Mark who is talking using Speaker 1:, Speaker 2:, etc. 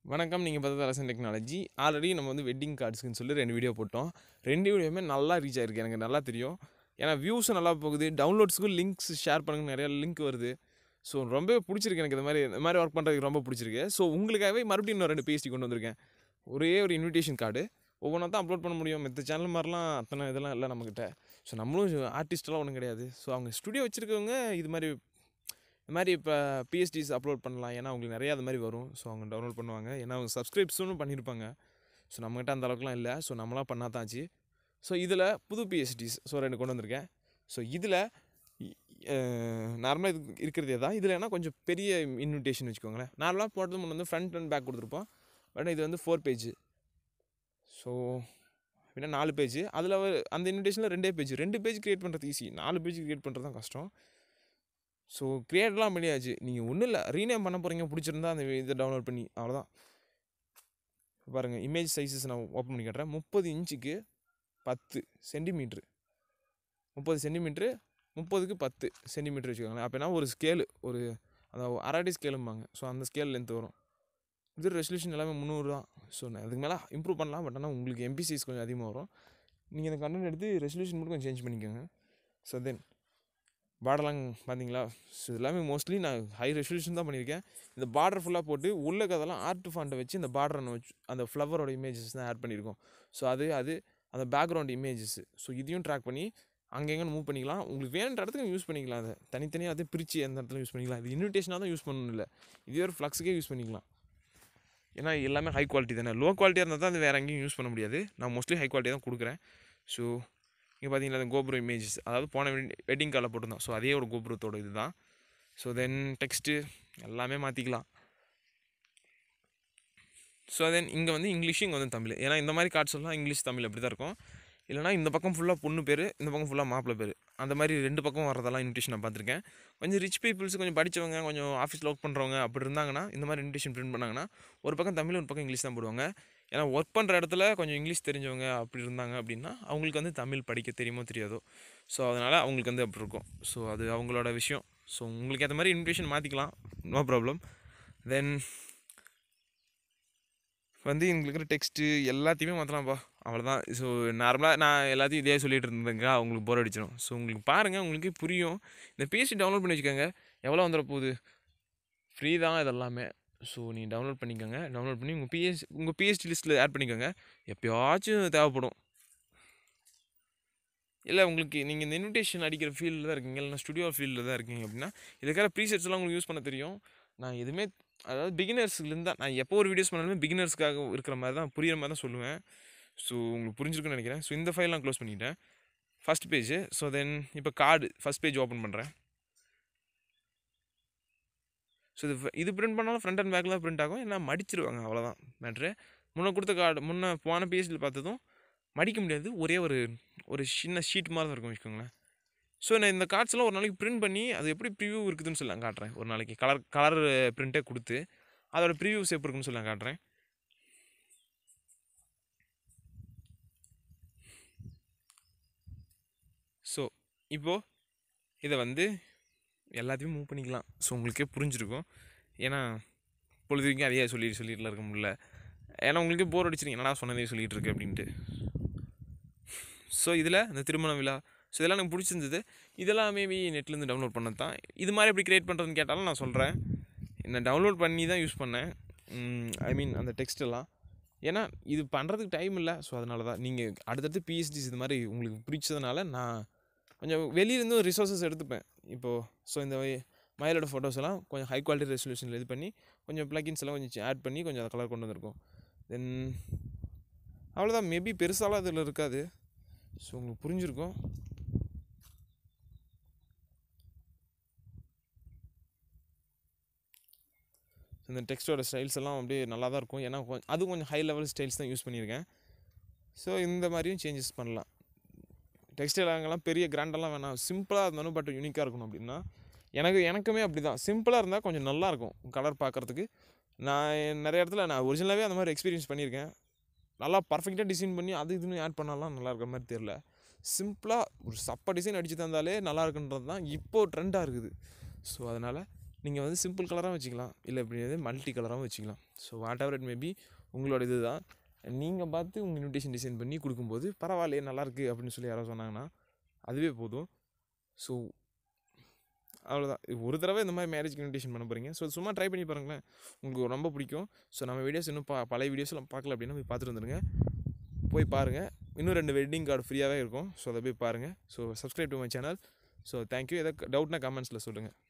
Speaker 1: வணக்கம் நீங்கள் பார்த்தது அரசன் டெக்னாலஜி ஆல்ரெடி நம்ம வந்து வெட்டிங் கார்ட்ஸ்க்குன்னு சொல்லி ரெண்டு வீடியோ போட்டோம் ரெண்டு வீடியோவுமே நல்லா ரீச் ஆயிருக்கு எனக்கு நல்லா தெரியும் ஏன்னா வியூஸும் நல்லா போகுது டவுன்லோட்ஸுக்கும் லிங்க்ஸ் ஷேர் பண்ணுங்க நிறையா லிங்க் வருது ஸோ ரொம்பவே பிடிச்சிருக்கு எனக்கு இந்த மாதிரி இந்த மாதிரி ஒர்க் பண்ணுறதுக்கு ரொம்ப பிடிச்சிருக்கு ஸோ உங்களுக்காகவே மறுபடியும் இன்னும் ரெண்டு பேசி கொண்டு வந்திருக்கேன் ஒரே ஒரு இன்விடேஷன் கார்டு ஒவ்வொன்றா தான் அப்லோட் பண்ண முடியும் மற்ற சேனல் மாதிரிலாம் அத்தனை இதெல்லாம் இல்லை நம்மக்கிட்ட ஸோ நம்மளும் ஆர்டிஸ்டெல்லாம் ஒன்றும் கிடையாது ஸோ அவங்க ஸ்டுடியோ வச்சுருக்கவங்க இது மாதிரி இந்த மாதிரி இப்போ பிஎஸ்டிஸ் அப்லோட் பண்ணலாம் ஏன்னா அவங்களுக்கு நிறையா அது மாதிரி வரும் ஸோ அவங்க டவுன்லோட் பண்ணுவாங்க ஏன்னா அவங்க சப்ஸ்கிரைப்ஸும் பண்ணியிருப்பாங்க ஸோ நம்மகிட்ட அந்த அளவுக்குலாம் இல்லை ஸோ நம்மளாம் பண்ணா தான் ஆச்சு ஸோ இதில் புது பிஎஸ்டிஸ் ஸோ ரெண்டு கொண்டு வந்திருக்கேன் ஸோ இதில் நார்மலாக இது இருக்கிறதே தான் இதில் என்ன கொஞ்சம் பெரிய இன்விடேஷன் வச்சுக்கோங்களேன் நார்மலாக போட்டது முன்னே வந்து ஃப்ரண்ட் அண்ட் பேக் கொடுத்துருப்போம் பட் இது வந்து ஃபோர் பேஜ் ஸோ அப்படின்னா நாலு பேஜ் அதில் அந்த இன்விடேஷனில் ரெண்டே பேஜ் ரெண்டு பேஜ் க்ரியேட் பண்ணுறது ஈஸி நாலு பேஜ் க்ரியேட் பண்ணுறது தான் கஷ்டம் ஸோ க்ரியேட்லாம் பண்ணியாச்சு நீங்கள் ஒன்றும் இல்லை ரீநேம் பண்ண போகிறீங்க பிடிச்சிருந்தா அந்த இதை டவுன்லோட் பண்ணி அவ்வளோதான் பாருங்கள் இமேஜ் சைஸஸ் நான் ஓப்பன் பண்ணி காட்டுறேன் முப்பது இன்ச்சுக்கு பத்து சென்டிமீட்ரு முப்பது சென்டிமீட்ரு முப்பதுக்கு பத்து சென்டிமீட்ரு வச்சுக்கோங்களேன் அப்படின்னா ஒரு ஸ்கேலு ஒரு அந்த அரடி ஸ்கேலும்பாங்க ஸோ அந்த ஸ்கேல் லென்த் வரும் இது ரெசல்யூஷன் எல்லாமே முந்நூறு தான் ஸோ நான் அதுக்கு மேலே இம்ப்ரூவ் பண்ணலாம் பட் ஆனால் உங்களுக்கு எம்பி சைஸ் கொஞ்சம் அதிகமாக வரும் நீங்கள் இந்த கண்டென்ட் எடுத்து ரெசல்யூஷன் மட்டும் கொஞ்சம் சேஞ்ச் பண்ணிக்கோங்க ஸோ தென் பார்டர்லாம் பார்த்தீங்களா ஸோ எல்லாமே மோஸ்ட்லி நான் ஹை ரெசல்யூஷன் தான் பண்ணியிருக்கேன் இந்த பார்டர் ஃபுல்லாக போட்டு உள்ள கதெல்லாம் ஆர்ட் ஃபாண்ட்டை வச்சு இந்த பார்டரை வச்சு அந்த ஃப்ளவரோட இமேஜஸ் தான் ஆட் பண்ணியிருக்கோம் ஸோ அது அது அந்த பேக்ரவுண்ட் இமேஜஸ் ஸோ இதையும் ட்ராக் பண்ணி அங்கே எங்கே மூவ் பண்ணிக்கலாம் உங்களுக்கு வேணுன்ற இடத்துக்கு யூஸ் பண்ணிக்கலாம் அதை தனித்தனியாக அதை பிரித்து எந்த இடத்துல யூஸ் பண்ணிக்கலாம் இது இன்விடேஷனாக தான் யூஸ் பண்ணணும் இல்லை இதே ஒரு ஃப்ளக்ஸுக்கே யூஸ் பண்ணிக்கலாம் ஏன்னா எல்லாமே ஹை குவாலிட்டி தானே லோ குவாலிட்டியாக இருந்தால் தான் அது வேறு எங்கேயும் யூஸ் பண்ண முடியாது நான் மோஸ்ட்லி ஹை குவாலிட்டி தான் கொடுக்குறேன் ஸோ இங்கே பார்த்தீங்களா அந்த கோபுரம் இமேஜஸ் அதாவது போன வெட்டிங் காலில் போட்டிருந்தோம் ஸோ அதே ஒரு கோபுரத்தோட இது தான் ஸோ தென் டெக்ஸ்ட்டு எல்லாமே மாற்றிக்கலாம் ஸோ தென் இங்கே வந்து இங்கிலீஷ் இங்கே வந்து தமிழ் ஏன்னா இந்த மாதிரி கார்ட்ஸ் எல்லாம் இங்கிலீஷ் தமிழ் அப்படி தான் இருக்கும் இல்லைனா இந்த பக்கம் ஃபுல்லாக பொண்ணு பேர் இந்த பக்கம் ஃபுல்லாக மாப்பிள்ளை பேர் அந்த மாதிரி ரெண்டு பக்கம் வரதெல்லாம் இன்விடேஷன் நான் பார்த்துருக்கேன் கொஞ்சம் ரிச் பீப்புள்ஸ் கொஞ்சம் படித்தவங்க கொஞ்சம் ஆஃபீஸில் ஒர்க் பண்ணுறவங்க அப்படி இருந்தாங்கன்னா இந்த மாதிரி இன்விடேஷன் பிரிண்ட் பண்ணாங்கன்னா ஒரு பக்கம் தமிழ் ஒரு பக்கம் இங்கிலீஷ் தான் போடுவாங்க ஏன்னா ஒர்க் பண்ணுற இடத்துல கொஞ்சம் இங்கிலீஷ் தெரிஞ்சவங்க அப்படி இருந்தாங்க அப்படின்னா அவங்களுக்கு வந்து தமிழ் படிக்க தெரியுமோ தெரியாதோ ஸோ அதனால் அவங்களுக்கு வந்து அப்படி இருக்கும் ஸோ அது அவங்களோட விஷயம் ஸோ உங்களுக்கு ஏற்ற மாதிரி இன்விடேஷன் மாற்றிக்கலாம் நோ ப்ராப்ளம் தென் வந்து எங்களுக்கு இருக்கிற டெக்ஸ்ட்டு எல்லாத்தையுமே மாற்றலாம்ப்பா அவ்வளோதான் ஸோ நார்மலாக நான் எல்லாத்தையும் இதே சொல்லிட்டு இருந்தேங்க உங்களுக்கு போர் அடிச்சிடும் ஸோ உங்களுக்கு பாருங்கள் உங்களுக்கு புரியும் இந்த பிஎஸ்டி டவுன்லோட் பண்ணி வச்சுக்கோங்க எவ்வளோ வந்துட போகுது ஃப்ரீ தான் இதெல்லாமே ஸோ நீங்கள் டவுன்லோட் பண்ணிக்கோங்க டவுன்லோட் பண்ணி உங்கள் பிஎஸ் உங்கள் பிஎஸ்டி லிஸ்ட்டில் ஆட் பண்ணிக்கோங்க எப்போயாச்சும் தேவைப்படும் இல்லை உங்களுக்கு நீங்கள் இந்த இன்விடேஷன் அடிக்கிற ஃபீல்டில் தான் இருக்கீங்க இல்லைனா ஸ்டுடியோ ஃபீல்டில் தான் இருக்கீங்க அப்படின்னா இதுக்காக ப்ரீசெட்ஸ்லாம் உங்களுக்கு யூஸ் பண்ண தெரியும் நான் எதுவுமே அதாவது பிகினர்ஸ்லேருந்து தான் நான் எப்போ ஒரு வீடியோஸ் பண்ணாலுமே பிகினர்ஸ்க்காக இருக்கிற மாதிரி தான் புரியிற மாதிரி தான் சொல்லுவேன் ஸோ உங்களுக்கு புரிஞ்சிருக்குன்னு நினைக்கிறேன் ஸோ இந்த ஃபைல்லாம் க்ளோஸ் பண்ணிட்டேன் ஃபஸ்ட் பேஜ் ஸோ தென் இப்போ கார்டு ஃபஸ்ட் பேஜ் ஓப்பன் பண்ணுறேன் ஸோ இது இது பிரிண்ட் பண்ணாலும் ஃப்ரண்ட் அண்ட் பேக்கில் தான் பிரிண்ட் ஆகும் ஏன்னா மடிச்சிருவாங்க அவ்வளோதான் மேட்ரு முன்னே கொடுத்த கார்டு முன்னே போன பேஜில் பார்த்ததும் மடிக்க முடியாது ஒரே ஒரு ஒரு சின்ன ஷீட் மாதிரி தான் இருக்கும் வச்சுக்கோங்களேன் ஸோ நான் இந்த கார்ட்ஸ்லாம் ஒரு நாளைக்கு பிரிண்ட் பண்ணி அது எப்படி ப்ரிவியூ இருக்குதுன்னு சொல்லி நான் காட்டுறேன் ஒரு நாளைக்கு கலர் கலர் பிரிண்ட்டே கொடுத்து அதோட ப்ரிவியூஸ் எப்படி இருக்குன்னு சொல்லி நான் காட்டுறேன் ஸோ இப்போது இதை வந்து எல்லாத்தையும் மூவ் பண்ணிக்கலாம் ஸோ உங்களுக்கே புரிஞ்சிருக்கும் ஏன்னா பொழுது வரைக்கும் அதையே சொல்லிட்டு சொல்லிட்டுலாம் இருக்க முடியல ஏன்னா உங்களுக்கே போர் அடிச்சிருங்க என்னடா சொன்னதே சொல்லிகிட்டு இருக்கு அப்படின்ட்டு ஸோ இதில் இந்த திருமண விழா ஸோ இதெல்லாம் எனக்கு பிடிச்சிருந்தது இதெல்லாம் மேபி நெட்லேருந்து டவுன்லோட் பண்ணது தான் இது மாதிரி எப்படி க்ரியேட் பண்ணுறதுன்னு கேட்டாலும் நான் சொல்கிறேன் நான் டவுன்லோட் பண்ணி தான் யூஸ் பண்ணேன் ஐ மீன் அந்த டெக்ஸ்ட் எல்லாம் ஏன்னா இது பண்ணுறதுக்கு டைம் இல்லை ஸோ அதனால தான் நீங்கள் அடுத்தடுத்து பிஎஸ்டிஸ் இது மாதிரி உங்களுக்கு பிடிச்சதுனால நான் கொஞ்சம் வெளியிலேருந்து ரிசோர்ஸஸ் எடுத்துப்பேன் இப்போது ஸோ இந்த மயிலோட ஃபோட்டோஸ் எல்லாம் கொஞ்சம் ஹை குவாலிட்டி ரெசல்யூஷனில் இது பண்ணி கொஞ்சம் ப்ளகின்ஸ் எல்லாம் கொஞ்சம் ஆட் பண்ணி கொஞ்சம் அதை கலர் கொண்டு வந்திருக்கோம் தென் அவ்வளோதான் மேபி பெருசாலாம் அதில் இருக்காது ஸோ உங்களுக்கு புரிஞ்சிருக்கும் இந்த டெக்ஸ்ட்டோட ஸ்டைல்ஸ் எல்லாம் அப்படியே நல்லா தான் இருக்கும் ஏன்னா கொஞ்சம் அதுவும் கொஞ்சம் ஹை லெவல் ஸ்டைல்ஸ் தான் யூஸ் பண்ணியிருக்கேன் ஸோ இந்த மாதிரியும் சேஞ்சஸ் பண்ணலாம் டெக்ஸ்டைல் அங்கெல்லாம் பெரிய கிராண்டெல்லாம் வேணாம் சிம்பிளாக இருந்தாலும் பட் யூனிக்காக இருக்கணும் அப்படின்னா எனக்கு எனக்குமே அப்படி தான் சிம்பிளாக இருந்தால் கொஞ்சம் நல்லாயிருக்கும் கலர் பார்க்குறதுக்கு நான் நிறைய இடத்துல நான் ஒரிஜினலாகவே அந்த மாதிரி எக்ஸ்பீரியன்ஸ் பண்ணியிருக்கேன் நல்லா பர்ஃபெக்டாக டிசைன் பண்ணி அது இதுன்னு ஆட் பண்ணாலாம் நல்லா இருக்கிற மாதிரி தெரில சிம்பிளாக ஒரு சப்பா டிசைன் அடித்து தந்தாலே நல்லா இருக்குன்றது தான் இப்போது ட்ரெண்டாக இருக்குது ஸோ அதனால் நீங்கள் வந்து சிம்பிள் கலராக வச்சுக்கலாம் இல்லை இப்படி வந்து மல்டி கலராகவும் வச்சுக்கலாம் so whatever it maybe உங்களோட இது தான் நீங்கள் பார்த்து உங்கள் இன்விடேஷன் டிசைன் பண்ணி கொடுக்கும்போது பரவாயில்லையே நல்லாயிருக்கு அப்படின்னு சொல்லி யாராவது சொன்னாங்கன்னா அதுவே போதும் ஸோ அவ்வளோதான் ஒரு தடவை இந்த மாதிரி மேரேஜ் இன்விடேஷன் பண்ண போகிறீங்க ஸோ சும்மா ட்ரை பண்ணி பாருங்களேன் உங்களுக்கு ரொம்ப பிடிக்கும் ஸோ நம்ம வீடியோஸ் இன்னும் பா பழைய வீடியோஸ்லாம் பார்க்கல அப்படின்னா போய் பார்த்துட்டு வந்துருங்க போய் பாருங்கள் இன்னும் ரெண்டு வெட்டிங் கார்டு ஃப்ரீயாகவே இருக்கும் ஸோ அதை போய் பாருங்கள் so subscribe to my channel so thank you எதாவது டவுட்னா கமெண்ட்ஸில் சொல்லுங்கள்